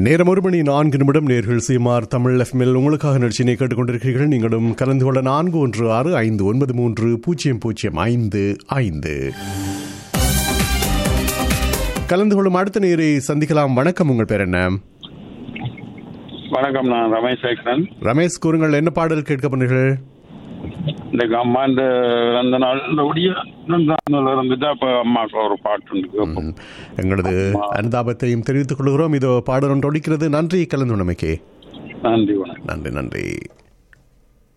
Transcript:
நேரம் ஒரு மணி நான்கு நிமிடம் நேர்கள் சீமார் தமிழ் எஃப்எம்எல் உங்களுக்காக நிகழ்ச்சியினை கேட்டுக்கொண்டிருக்கிறீர்கள் நீங்களும் கலந்து கொள்ள நான்கு ஒன்று ஆறு ஐந்து ஒன்பது மூன்று பூஜ்ஜியம் பூஜ்ஜியம் ஐந்து ஐந்து கலந்து கொள்ளும் அடுத்த நேரை சந்திக்கலாம் வணக்கம் உங்கள் பேர் என்ன வணக்கம் நான் ரமேஷ் சேகரன் ரமேஷ் கூறுங்கள் என்ன பாடல் கேட்க போனீர்கள் இந்த அம்மா இந்த அந்த நாள் இந்த ஒடிய இருந்துட்டு அப்ப அம்மாவுக்கு ஒரு பாட்டு உண்டு கேட்போம். எங்களது அனுதாபத்தையும் தெரிவித்துக் கொள்கிறோம் இதோ பாடல் ஒன்று ஒடிக்கிறது நன்றி கலந்து உணமைக்கு நன்றி வணக்கம் நன்றி நன்றி